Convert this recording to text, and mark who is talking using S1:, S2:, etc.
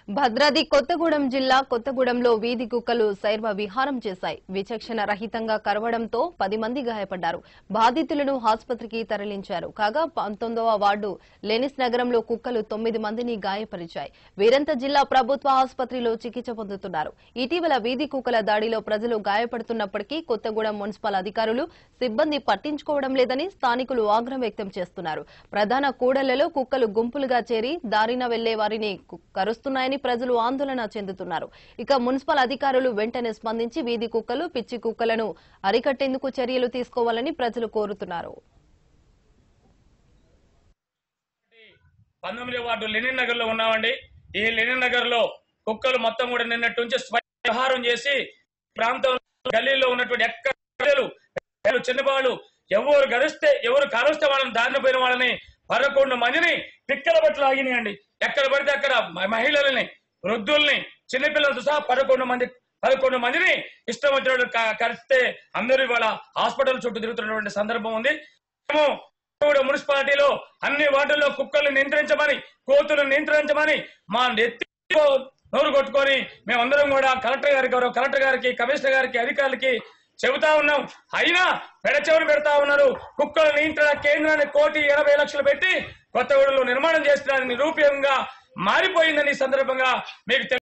S1: భద్రాద్రి కొత్తగూడెం జిల్లా కొత్తగూడెంలో వీధి కుక్కలు శైర్వ విహారం చేశాయి విచక్షణ రహితంగా కరవడంతో పది మంది గాయపడ్డారు బాధితులను ఆసుపత్రికి తరలించారు కాగా పంతొమ్మిదవ వార్డు లెనిస్ నగరంలో కుక్కలు తొమ్మిది మందిని గాయపరిచాయి వీరంతా జిల్లా ప్రభుత్వ ఆసుపత్రిలో చికిత్స పొందుతున్నారు ఇటీవల వీధి కుక్కల దాడిలో ప్రజలు గాయపడుతున్నప్పటికీ కొత్తగూడెం మున్సిపల్ అధికారులు సిబ్బంది పట్టించుకోవడం లేదని స్థానికులు ఆగ్రహం వ్యక్తం చేస్తున్నారు ప్రధాన కూడళ్లలో కుక్కలు గుంపులుగా చేరి దారిన వెళ్లే వారిని కు- కరుస్తున్నాయని ప్రజలు ఆందోళన చెందుతున్నారు ఇక మున్సిపల్ అధికారులు వెంటనే స్పందించి వీధి కుక్కలు పిచ్చి కుక్కలను అరికట్టేందుకు చర్యలు తీసుకోవాలని ప్రజలు కోరుతున్నారు
S2: పంతొమ్మిది వార్డు లెనిన్ నగర్ లో ఉన్నామండి ఈ లెనిన్ నగర్ లో కుక్కలు మొత్తం కూడా నిన్నటి నుంచి స్వయం విహారం చేసి ప్రాంతంలో గల్లీలో ఉన్నటువంటి ఎక్కడ ప్రజలు, పిల్లలు, చిన్నవాళ్ళు ఎవరు గడిస్తే ఎవరు కరుస్తే వాళ్ళని దారిన పోయిన వాళ్ళని పదకొండు మందిని పిక్కల బట్టలు ఆగినాయండి ఎక్కడ పడితే అక్కడ మ- మహిళల్ని వృద్ధుల్ని చిన్నపిల్లలతో సహా పదకొండు మంది పదకొండు మందిని ఇష్టం వచ్చినట్టు క- కరిస్తే అందరూ ఇవాళ హాస్పిటల్ చుట్టూ తిరుగుతున్నటువంటి సందర్భం ఉంది మేము కూడా మున్సిపాలిటీలో అన్ని వార్డుల్లో కుక్కల్ని నియంత్రించమని కోతులను నియంత్రించమని మా నెత్తి నోరు కొట్టుకొని మేమందరం కూడా కలెక్టర్ గారికి గౌరవ కలెక్టర్ గారికి కమిషనర్ గారికి అధికారులకి చెబుతా ఉన్నాం అయినా పెడచెవులు పెడతా ఉన్నారు కుక్కల నియంత్రణ కేంద్రాన్ని కోటి ఎనభై లక్షలు పెట్టి కొత్తగూడలో నిర్మాణం చేస్తున్నారని నిరూపంగా మారిపోయిందని ఈ సందర్భంగా మీకు తెలి-